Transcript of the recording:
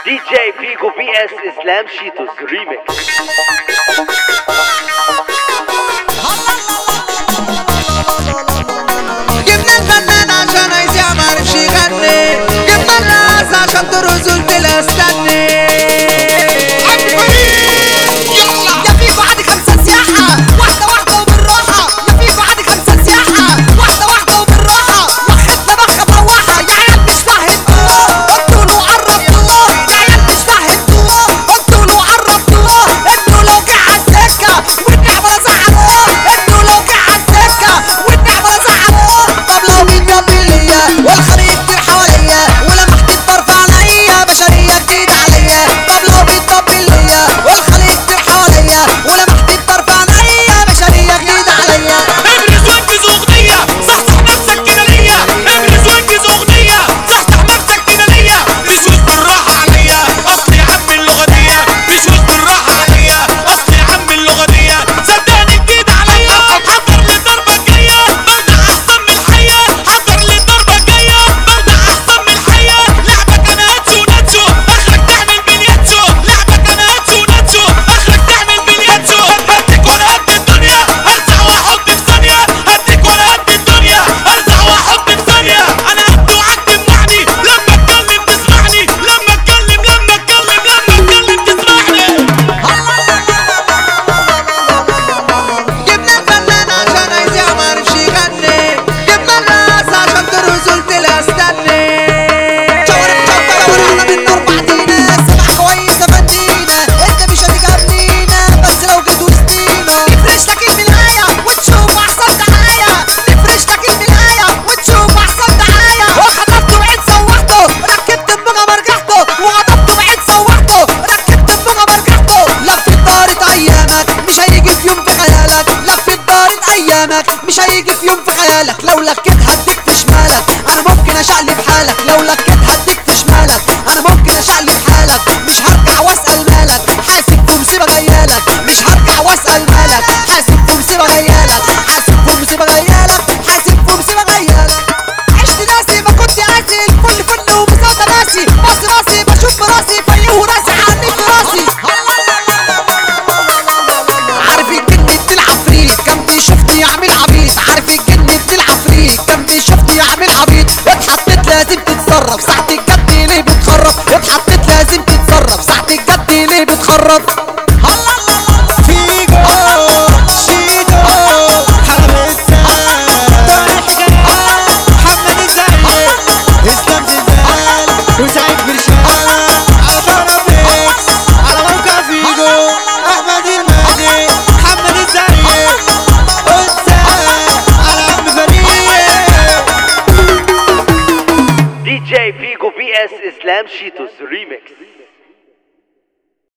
دي جي فيجو بي اس اسلام شيتوس ريميكس جبنا الفنان عشان يذيع معرفش يغني جبنا الناس عشان ترقص قلت له استني يا فيكو عادي خمسة سياحة واحدة واحدة وبالراحة يا فيكو عادي خمسة سياحة واحدة واحدة وبالراحة وحدنا بخة مروحة يا عيال مش فاهمتوه قلتوا له عرفتوه يا عيال مش فاهمتوه قلتوا له عرفتوه انتوا لو جه عالسكة والنعمة زعلوه انتوا لو جه عالسكة والنعمة زعلوه طب لو مين جنبي ليا والخليج كتير حواليا ولمحت الطرف عليا بشرية جديد عليا طب لو مين جنبي ليا والخليج كتير حواليا ولمحت الطرف عليا بشرية جديد عليا ابرز وانجز اغنية صحصح نفسك كده ليا ابرز وانجز اغنية صحصح نفسك كده ليا مش بالراحة عليا اصل يا عم اللغة دي مش بالراحة عليا اصل يا عم اللغة دي صدقني جديد عليا حضر لي الضربة الجاية بودع احسن من الحية حضر لي الضربة الجاية بودع احسن من الحية لعبك انا هاتشو وناتشو اخرك تعمل بلياتشو لعبك انا هاتشو وناتشو اخرك تعمل بلياتشو هديك وانا قد الدنيا هرجع واحط في ثانية هديك وانا قد الدنيا هرجع واحط في ثانية انا قد وعد تمنعني لما اتكلم تسمعني لما اتكلم لما اتكلم لما اتكلم تسمعني جبنا الفنان عشان يذيع معرفش يغني جبنا الناس عشان ترقص قلت له استني شاور شاور على من اربع دينا سمع كويس يا فندينا انت مش هتجنينا بس لو جيت وسطينا نفرش لك البداية وتشوف احسن دعاية نفرش لك البداية وتشوف احسن دعاية وخطفته بعيد سوحته ركبت البغا مرجحته وخطفته بعيد سوحته ركبت البغا مرجحته لفت دارت ايامك مش هيجي في يوم في خيالك لفت دارت ايامك مش هيجي في يوم في خيالك لو لكيت هديك في شمالك انا ممكن اشقلب حالك لو لكيت هديك في شمالك انا ممكن اشقلب حالك مش هرجع واسال مالك حاسب في مصيبه جايالك مش هرجع واسال مالك حاسب في مصيبه جايالك حاسب في مصيبه جايالك حاسب في مصيبه جايالك عشت ناسي ما كنت قاسي الفل فل وبساطة راسي باصي راسي بشوف براسي فيه وراسي عني في راسي عارف الجن ابن العفريت كان بيشوفني يعمل عبيط عارف الجن ابن العفريت كان بيشوفني يعمل عبيط اتحطيت لازم تتصرف ساعة الجد ليه بتخرب اتحطيت لازم تتصرف ساعة الجد ليه بتخرب فيجو شيدو حرمسة محمد الزعيم اسلام زلزال وسعيد برشام على بارابيكس على موقع فيجو احمد المهدي محمد الزعيم انسى على عم فريق دي جي فيجو بي اس اسلام شيتوس ريميكس